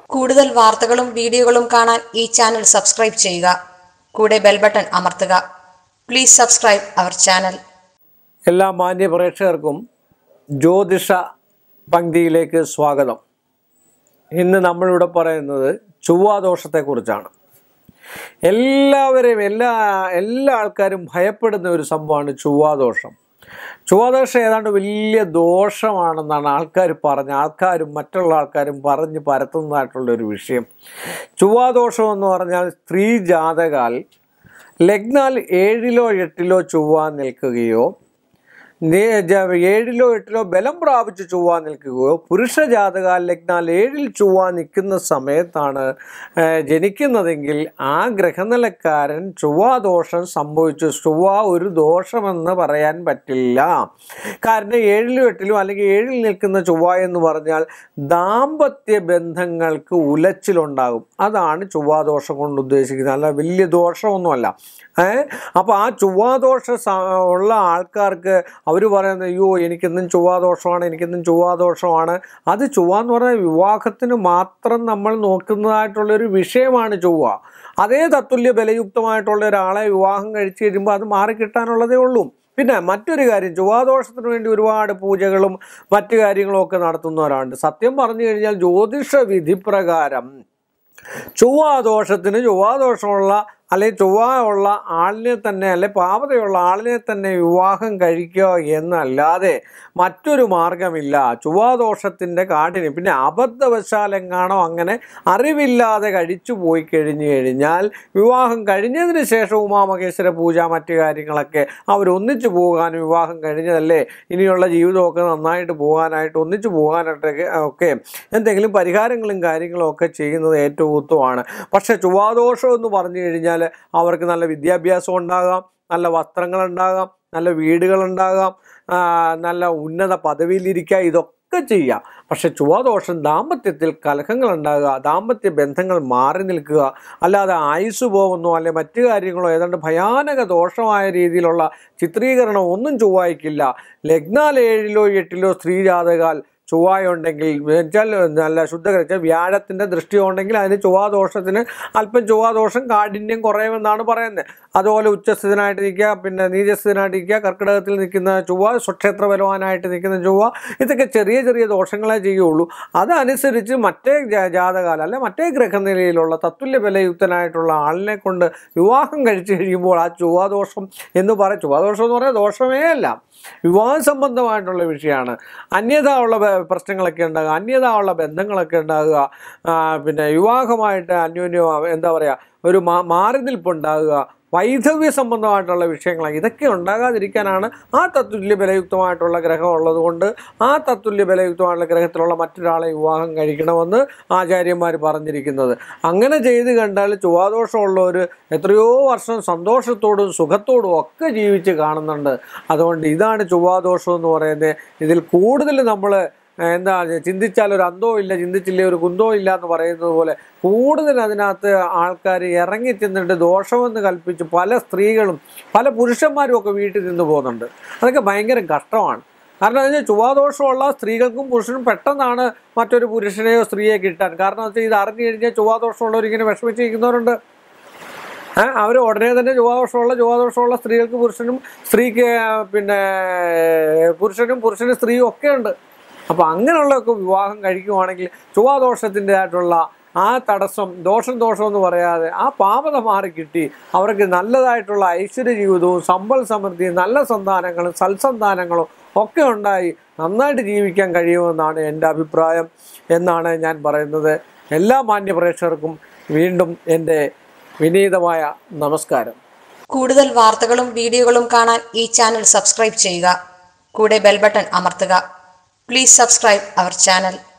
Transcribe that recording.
കൂടുതൽ വാർത്തകളും വീഡിയോകളും കാണാൻ ഈ ചാനൽ സബ്സ്ക്രൈബ് ചെയ്യുക കൂടെ ബെൽ ബട്ടൺ അമർത്തുക പ്ലീസ് സബ്സ്ക്രൈബ് അവർ ചാനൽ എല്ലാ മാന്യ പ്രേക്ഷകർക്കും ജ്യോതിഷ പങ്ക്തിയിലേക്ക് സ്വാഗതം ഇന്ന് നമ്മളിവിടെ പറയുന്നത് ചൊവ്വാദോഷത്തെക്കുറിച്ചാണ് എല്ലാവരെയും എല്ലാ എല്ലാ ആൾക്കാരും ഭയപ്പെടുന്ന ഒരു സംഭവമാണ് ചൊവ്വാദോഷം ചൊവ്വാദോഷം ഏതാണ്ട് വലിയ ദോഷമാണെന്നാണ് ആൾക്കാർ പറഞ്ഞ ആൾക്കാരും മറ്റുള്ള ആൾക്കാരും പറഞ്ഞ് പരത്തുന്നതായിട്ടുള്ള ഒരു വിഷയം ചൊവ്വാദോഷം എന്ന് പറഞ്ഞാൽ സ്ത്രീ ജാതകാൽ ലഗ്നാൽ ഏഴിലോ എട്ടിലോ ചൊവ്വ നിൽക്കുകയോ നേ- ജ- ഏഴിലോ എട്ടിലോ ബലം പ്രാപിച്ച് ചൊവ്വ നിൽക്കുകയോ പുരുഷ ജാതകാൽ ലഗ്നാൽ ഏഴിൽ ചൊവ്വ നിൽക്കുന്ന സമയത്താണ് ആ, ജനിക്കുന്നതെങ്കിൽ ആ ഗ്രഹനിലക്കാരൻ ചൊവ്വാദോഷം സംഭവിച്ചു ചൊവ്വ ഒരു ദോഷമെന്ന് പറയാൻ പറ്റില്ല കാരണം ഏഴിലും എട്ടിലും അല്ലെങ്കിൽ ഏഴിൽ നിൽക്കുന്ന ചൊവ്വ എന്ന് പറഞ്ഞാൽ ദാമ്പത്യ ബന്ധങ്ങൾക്ക് ഉലച്ചിലുണ്ടാകും അതാണ് ചൊവ്വാദോഷം കൊണ്ട് ഉദ്ദേശിക്കുന്നത് അല്ല വലിയ ദോഷമൊന്നുമല്ല ഏ അപ്പോൾ ആ ചൊവ്വാദോഷ സ- ഉള്ള ആൾക്കാർക്ക് അവർ പറയുന്നത് അയ്യോ എനിക്കെന്നും ചൊവ്വാദോഷമാണ് എനിക്കെന്നും ചൊവ്വാദോഷമാണ് അത് ചൊവ്വ എന്ന് പറഞ്ഞാൽ വിവാഹത്തിന് മാത്രം നമ്മൾ നോക്കുന്നതായിട്ടുള്ളൊരു വിഷയമാണ് ചൊവ്വ അതേ തത്തുല്യ ബലയുക്തമായിട്ടുള്ള ഒരാളെ വിവാഹം കഴിച്ചു കഴിയുമ്പോൾ അത് മാറിക്കിട്ടാനുള്ളതേ ഉള്ളൂ പിന്നെ മറ്റൊരു കാര്യം ചൊവ്വാദോഷത്തിന് വേണ്ടി ഒരുപാട് പൂജകളും മറ്റു കാര്യങ്ങളും ഒക്കെ നടത്തുന്നവരാണ് സത്യം പറഞ്ഞു കഴിഞ്ഞാൽ ജ്യോതിഷ വിധി പ്രകാരം ചൊവ്വാദോഷത്തിന് ചൊവ്വാദോഷമുള്ള അല്ലെങ്കിൽ ചൊവ്വ ഉള്ള ആളിനെ തന്നെ അല്ലെ പാവതയുള്ള ആളിനെ തന്നെ വിവാഹം കഴിക്കുക എന്നല്ലാതെ മറ്റൊരു മാർഗമില്ല ചൊവ്വാദോഷത്തിൻ്റെ കാഠിന്യം പിന്നെ അബദ്ധവശാലെങ്ങാണോ അങ്ങനെ അറിവില്ലാതെ കഴിച്ചു പോയി കഴിഞ്ഞു കഴിഞ്ഞാൽ വിവാഹം കഴിഞ്ഞതിന് ശേഷം ഉമാമഹേശ്വര പൂജ മറ്റു കാര്യങ്ങളൊക്കെ അവരൊന്നിച്ചു പോകാനും വിവാഹം കഴിഞ്ഞതല്ലേ ഇനിയുള്ള ജീവിതമൊക്കെ നന്നായിട്ട് പോകാനായിട്ട് ഒന്നിച്ചു പോകാനായിട്ടൊക്കെ ഒക്കെ എന്തെങ്കിലും പരിഹാരങ്ങളും കാര്യങ്ങളും ഒക്കെ ചെയ്യുന്നത് ഏറ്റവും ഉത്തമമാണ് പക്ഷേ ചൊവ്വാദോഷം എന്ന് പറഞ്ഞു കഴിഞ്ഞാൽ അവർക്ക് നല്ല വിദ്യാഭ്യാസം ഉണ്ടാകാം നല്ല വസ്ത്രങ്ങളുണ്ടാകാം നല്ല വീടുകളുണ്ടാകാം ആ, നല്ല ഉന്നത പദവിയിലിരിക്കുക ഇതൊക്കെ ചെയ്യാം പക്ഷെ ചൊവ്വാദോഷം ദാമ്പത്യത്തിൽ കലഹങ്ങൾ ഉണ്ടാകുക ദാമ്പത്യ ബന്ധങ്ങൾ മാറി നിൽക്കുക അല്ലാതെ ആയുസ് പോകുന്നോ അല്ലെ മറ്റു കാര്യങ്ങളോ ഏതാണ്ട് ഭയാനക ദോഷമായ രീതിയിലുള്ള ചിത്രീകരണം ഒന്നും ചൊവ്വായിക്കില്ല ലഗ്നാൽ ഏഴിലോ എട്ടിലോ സ്ത്രീ ജാതകാൽ ചൊവ്വായുണ്ടെങ്കിൽ വെച്ചാൽ നല്ല ശുദ്ധകരിച്ച വ്യാഴത്തിൻ്റെ ദൃഷ്ടി ഉണ്ടെങ്കിൽ അതിന് ചൊവ്വാദോഷത്തിന് അല്പം ചൊവ്വാദോഷം കാഠിന്യം കുറയുമെന്നാണ് പറയുന്നത് അതുപോലെ ഉച്ചസ്ഥിതനായിട്ട് നിൽക്കുക പിന്നെ നീചസ്ഥിതനായിട്ട് നിൽക്കുക കർക്കിടകത്തിൽ നിൽക്കുന്ന ചൊവ്വ സ്വക്ഷേത്ര ബലവാനായിട്ട് നിൽക്കുന്ന ചൊവ്വ ഇതൊക്കെ ചെറിയ ചെറിയ ദോഷങ്ങളെ ചെയ്യുള്ളൂ അതനുസരിച്ച് മറ്റേ ജാ- ജാതകാലം അല്ലെ മറ്റേ ഗ്രഹനിലയിലുള്ള തത്തുല്യ ബലയുക്തനായിട്ടുള്ള ആളിനെ കൊണ്ട് വിവാഹം കഴിച്ചു കഴിയുമ്പോൾ ആ ചൊവ്വാദോഷം എന്ന് പറയും ചൊവ്വാദോഷം എന്ന് പറഞ്ഞാൽ ദോഷമേ അല്ല വിവാഹ സംബന്ധമായിട്ടുള്ള വിഷയമാണ് അന്യത ഉള്ള ബ- പ്രശ്നങ്ങളൊക്കെ ഉണ്ടാകുക അന്യത ഉള്ള ബന്ധങ്ങളൊക്കെ ഉണ്ടാകുക ആ, പിന്നെ വിവാഹമായിട്ട് അന്യോന്യം എന്താ പറയുക ഒരു മാ മാറി നിൽപ്പുണ്ടാകുക വൈധവ്യ സംബന്ധമായിട്ടുള്ള വിഷയങ്ങൾ ഇതൊക്കെ ഉണ്ടാകാതിരിക്കാനാണ് ആ തത്തുല്യ ബലയുക്തമായിട്ടുള്ള ഗ്രഹം ഉള്ളത് കൊണ്ട് ആ തത്തുല്യ ബലയുക്തമായിട്ടുള്ള ഗ്രഹത്തിലുള്ള മറ്റൊരാളെ വിവാഹം കഴിക്കണമെന്ന് ആചാര്യന്മാർ പറഞ്ഞിരിക്കുന്നത് അങ്ങനെ ചെയ്ത് കണ്ടാൽ ചൊവ്വാദോഷമുള്ളവർ എത്രയോ വർഷം സന്തോഷത്തോടും സുഖത്തോടും ഒക്കെ ജീവിച്ച് കാണുന്നുണ്ട് അതുകൊണ്ട് ഇതാണ് ചൊവ്വാദോഷം എന്ന് പറയുന്നത് ഇതിൽ കൂടുതൽ നമ്മൾ എന്താ ചിന്തിച്ചാൽ ഒരു അന്തോ ഇല്ല ചിന്തിച്ചില്ലേ ഒരു കുന്തോ ഇല്ല എന്ന് പറയുന്നത് പോലെ കൂടുതൽ അതിനകത്ത് ആൾക്കാർ ഇറങ്ങി ചെന്നിട്ട് ദോഷമെന്ന് കൽപ്പിച്ച് പല സ്ത്രീകളും പല പുരുഷന്മാരും ഒക്കെ വീട്ടിൽ നിന്ന് പോകുന്നുണ്ട് അതൊക്കെ ഭയങ്കര കഷ്ടമാണ് കാരണം അതിന് ചൊവ്വാദോഷമുള്ള സ്ത്രീകൾക്കും പുരുഷനും പെട്ടെന്നാണ് മറ്റൊരു പുരുഷനെയോ സ്ത്രീയെ കിട്ടാൻ കാരണം എന്ന് വെച്ചാൽ ഇത് അറിഞ്ഞു കഴിഞ്ഞാൽ ചൊവ്വാദോഷമുള്ളവർ ഇങ്ങനെ വിഷമിച്ചിരിക്കുന്നവരുണ്ട് അവർ ഉടനെ തന്നെ ചൊവ്വാദോഷമുള്ള ചൊവ്വാദോഷമുള്ള സ്ത്രീകൾക്ക് പുരുഷനും സ്ത്രീക്ക് ആ, പിന്നെ പുരുഷനും പുരുഷനും സ്ത്രീയും ഒക്കെ ഉണ്ട് അപ്പോൾ അങ്ങനെയുള്ളതൊക്കെ വിവാഹം കഴിക്കുവാണെങ്കിൽ ചൊവ്വാദോഷത്തിൻ്റെതായിട്ടുള്ള ആ തടസ്സം ദോഷം ദോഷം എന്ന് പറയാതെ ആ പാപത മാറി കിട്ടി അവർക്ക് നല്ലതായിട്ടുള്ള ഐശ്വര്യ ജീവിതവും സമ്പൽ സമൃദ്ധിയും നല്ല സന്താനങ്ങളും സൽസന്താനങ്ങളും ഒക്കെ ഉണ്ടായി നന്നായിട്ട് ജീവിക്കാൻ കഴിയുമെന്നാണ് എൻ്റെ അഭിപ്രായം എന്നാണ് ഞാൻ പറയുന്നത് എല്ലാ മാന്യ പ്രേക്ഷകർക്കും വീണ്ടും എൻ്റെ വിനീതമായ നമസ്കാരം കൂടുതൽ വാർത്തകളും വീഡിയോകളും കാണാൻ ഈ ചാനൽ സബ്സ്ക്രൈബ് ചെയ്യുക കൂടെ ബെൽ ബട്ടൺ അമർത്തുക പ്ലീസ് സബ്സ്ക്രൈബ് അവർ ചാനൽ